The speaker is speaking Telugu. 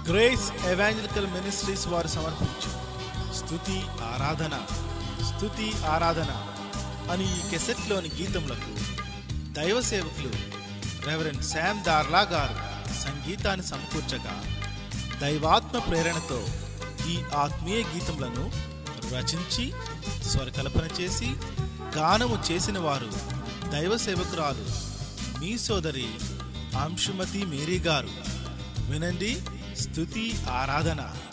గ్రేస్ ఎవాంజలికల్ మినిస్ట్రీస్ వారు సమర్పించు స్తుతి ఆరాధన స్తుతి ఆరాధన అని ఈ కెసెట్లోని గీతములకు దైవ సేవకులు రెవరెండ్ శామ్ దార్లా గారు సంగీతాన్ని సమకూర్చగా దైవాత్మ ప్రేరణతో ఈ ఆత్మీయ గీతములను రచించి స్వరకల్పన చేసి గానము చేసిన వారు దైవ సేవకురాలు మీ సోదరి అంశుమతి మేరీ గారు వినండి స్తుతి ఆరాధన